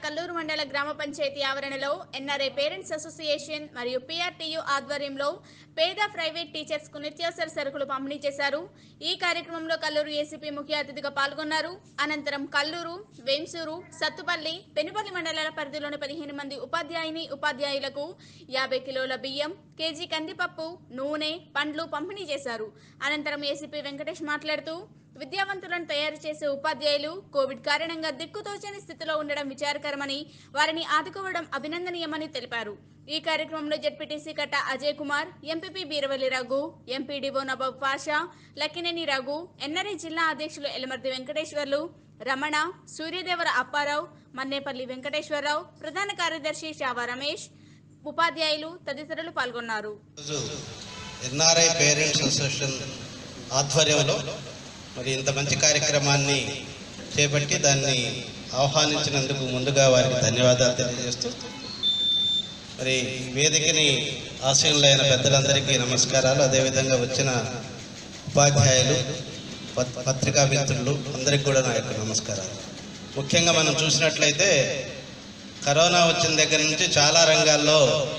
కల్లూరు మండల గ్రామ పంచాయతీ ఆవరణలో ఎన్ఆర్ఐ పేరెంట్స్ అసోసియేషన్ మరియు పిఆర్టీయు ఆధ్వర్యంలో పేద ప్రైవేట్ టీచర్స్ కు నిత్యావసర సరుకులు పంపిణీ చేశారు ఈ కార్యక్రమంలో కల్లూరు ఏసీపీ ముఖ్య అతిథిగా పాల్గొన్నారు అనంతరం కల్లూరు వేంసూరు సత్తుపల్లి పెనుపల్లి మండలాల పరిధిలోని పదిహేను మంది ఉపాధ్యాయుని ఉపాధ్యాయులకు యాభై కిలోల బియ్యం కేజీ కందిపప్పు నూనె పండ్లు పంపిణీ చేశారు అనంతరం ఏసీపీ వెంకటేష్ మాట్లాడుతూ విద్యావంతులను తయారు చేసే ఉపాధ్యాయులు కోవిడ్ కారణంగా దిక్కుతోచని స్థితిలో ఉండడం విచారకరమని వారిని ఆదుకోవడం అభినందనీయమని తెలిపారు ఈ కార్యక్రమంలో ZPTC Katta Ajay Kumar MPP Beeravalli Raghu MPDO Nawab Pasha Lakkineni Raghu NRI జిల్లా అధ్యక్షులు ఎలమర్తి వెంకటేశ్వర్లు రమణ సూర్యదేవర అప్పారావు మన్నేపల్లి వెంకటేశ్వరరావు ప్రధాన కార్యదర్శి షావా రమేష్ ఉపాధ్యాయులు తదితరులు పాల్గొన్నారు ఈరోజు ఎన్ఆర్ఐ పేరెంట్స్ అసోసియేషన్ ఆధ్వర్యంలో మరి ఇంత మంచి కార్యక్రమాన్ని చేపట్టి దాన్ని ఆహ్వానించినందుకు ముందుగా వారికి ధన్యవాదాలు తెలియజేస్తూ మరి వేదికని ఆశయంలైన పెద్దలందరికీ నమస్కారాలు అదేవిధంగా వచ్చిన ఉపాధ్యాయులు పత్- పత్రికా మిత్రులు అందరికీ కూడా నా యొక్క నమస్కారాలు ముఖ్యంగా మనం చూసినట్లయితే కరోనా వచ్చిన దగ్గర నుంచి చాలా రంగాల్లో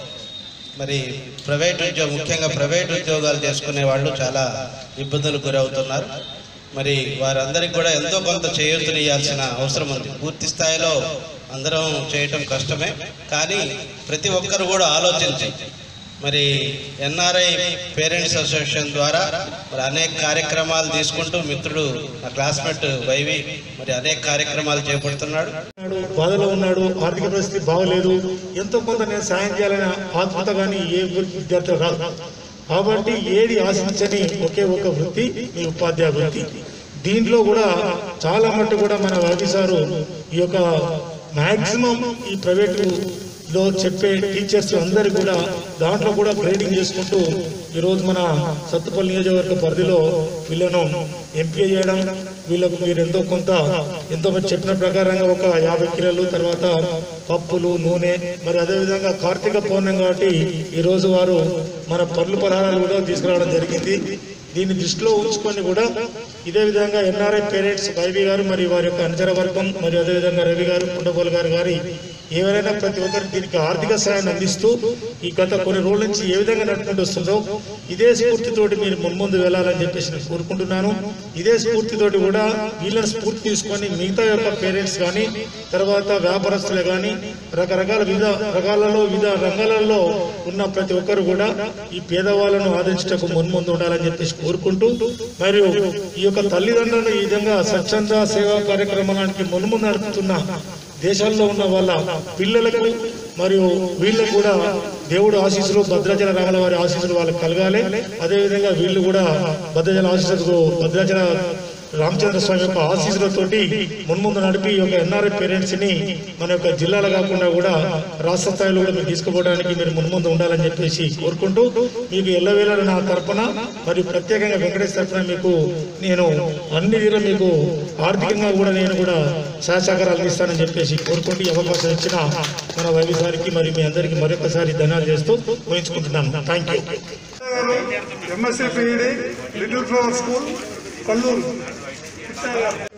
మరి ప్రైవేట్ ఉద్యోగం ముఖ్యంగా ప్రైవేట్ ఉద్యోగాలు చేసుకునే వాళ్ళు చాలా ఇబ్బందులకు గురవుతున్నారు మరి వారందరికీ కూడా ఎంతో కొంత చేయూతనియాల్సిన అవసరం ఉంది పూర్తి స్థాయిలో అందరం చేయటం కష్టమే కానీ ప్రతి ఒక్కరు కూడా ఆలోచించి మరి ఎన్ఆర్ఐ పేరెంట్స్ అసోసియేషన్ ద్వారా మరి అనేక కార్యక్రమాలు తీసుకుంటూ మిత్రుడు నా క్లాస్మేట్ వైవి మరి అనేక కార్యక్రమాలు చేపడుతున్నాడు ఉన్నాడు బాధలో ఉన్నాడు ఆర్థిక పరిస్థితి బాగలేదు ఎంతో కొంత నేను సాయం చేయాలనే ఆత్మత కానీ ఏ విద్యార్థి రాదు కాబట్టి ఏది ఆశించని ఒకే ఒక వృత్తి మీ ఉపాధ్యాయ వృత్తి దీంట్లో కూడా చాలా మట్టు కూడా మన రవి సారు ఈ యొక్క మాక్సిమం ఈ ప్రైవేటు లో చెప్పే టీచర్స్ అందరు కూడా దాంట్లో కూడా గ్రేడింగ్ చేసుకుంటూ ఈరోజు మన సత్తుపల్లి నియోజకవర్గ పరిధిలో వీళ్ళను ఎంపీ చేయడం వీళ్ళకు మీరు ఎంతో కొంత ఎంతో మంది చెప్పిన ప్రకారంగా ఒక యాభై కిలోలు తర్వాత పప్పులు నూనె మరి అదేవిధంగా కార్తీక పౌర్ణం కాబట్టి ఈరోజు వారు మన పనులు పలహారాలు కూడా తీసుకురావడం జరిగింది దీన్ని దృష్టిలో ఉంచుకొని కూడా ఇదే విధంగా ఎన్ఆర్ఐ పేరెంట్స్ వైవి గారు మరి వారి యొక్క అనుచర వర్గం మరియు అదేవిధంగా రవి గారు కుండగోలు గారు గారి ఎవరైనా ప్రతి ఒక్కరు దీనికి ఆర్థిక సహాయాన్ని అందిస్తూ ఈ గత కొన్ని రోజుల నుంచి ఏ విధంగా నడుపుకుంటూ వస్తుందో ఇదే స్ఫూర్తితోటి మీరు మున్ముందు వెళ్ళాలని చెప్పేసి నేను కోరుకుంటున్నాను ఇదే స్ఫూర్తితోటి కూడా వీళ్ళని స్ఫూర్తి తీసుకొని మిగతా యొక్క పేరెంట్స్ కానీ తర్వాత వ్యాపారస్తులే కానీ రకరకాల వివిధ రకాలలో వివిధ రంగాలలో ఉన్న ప్రతి ఒక్కరు కూడా ఈ పేదవాళ్ళను ఆదరించటకు మున్ముందు ఉండాలని చెప్పేసి కోరుకుంటూ మరియు ఈ యొక్క తల్లిదండ్రులను ఈ విధంగా స్వచ్ఛంద సేవా కార్యక్రమానికి మున్ముందు నడుపుతున్న దేశాల్లో ఉన్న వాళ్ళ పిల్లలకు మరియు వీళ్ళకు కూడా దేవుడు ఆశీస్సులు భద్రాచల రామల వారి ఆశీస్సులు వాళ్ళకి కలగాలి అదేవిధంగా వీళ్ళు కూడా భద్రాచల ఆశీస్సులకు భద్రాచల రామచంద్ర స్వామి యొక్క ఆశీస్సులతోటి మున్ముందు నడిపి ఈ యొక్క ఎన్ఆర్ఐ పేరెంట్స్ ని మన యొక్క జిల్లాలో కాకుండా కూడా రాష్ట్ర స్థాయిలో కూడా మీరు తీసుకుపోవడానికి మీరు మున్ముందు ఉండాలని చెప్పేసి కోరుకుంటూ మీకు ఎల్లవేళ నా తరపున మరియు ప్రత్యేకంగా వెంకటేష్ తరపున మీకు నేను అన్ని తీరు మీకు ఆర్థికంగా కూడా నేను కూడా సహసహకారాలు అందిస్తానని చెప్పేసి కోరుకుంటూ ఈ అవకాశం ఇచ్చిన మన వైవి గారికి మరియు మీ అందరికీ మరొకసారి ధన్యవాదాలు చేస్తూ ఊహించుకుంటున్నాను thank you MSc PED little flower school Kalluru